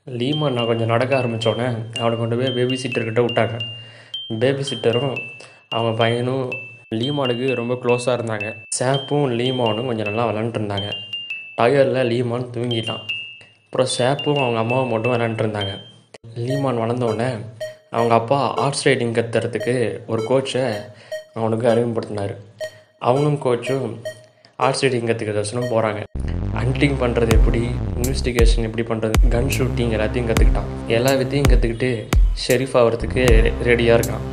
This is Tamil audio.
லீமான் நான் கொஞ்சம் நடக்க ஆரம்பித்தோடனே அவனை கொண்டு போய் பேபி சிட்டர்கிட்ட விட்டாங்க பேபி சிட்டரும் அவங்க பையனும் லீமானுக்கு ரொம்ப க்ளோஸாக இருந்தாங்க சேப்பும் லீமானும் கொஞ்சம் நல்லா விளாண்டுருந்தாங்க டயரில் லீமான் தூங்கிட்டான் அப்புறம் சேப்பும் அவங்க அம்மாவும் மட்டும் விளாண்டுருந்தாங்க லீமான் வளர்ந்த உடனே அவங்க அப்பா ஹார்ஸ் ரைடிங் கற்றுறதுக்கு ஒரு கோச்சை அவனுக்கு அறிமுகப்படுத்தினார் அவனும் கோச்சும் ஹார்ஸ் ரைடிங் கற்றுக்கிறதுன்னு போகிறாங்க ஹண்டிங் பண்ணுறது எப்படி இன்வெஸ்டிகேஷன் எப்படி பண்ணுறது கன் ஷூட்டிங் எல்லாத்தையும் கற்றுக்கிட்டான் எல்லா வித்தையும் கற்றுக்கிட்டு ஷெரீஃப் ஆகிறதுக்கு ரெடியாக இருக்கான்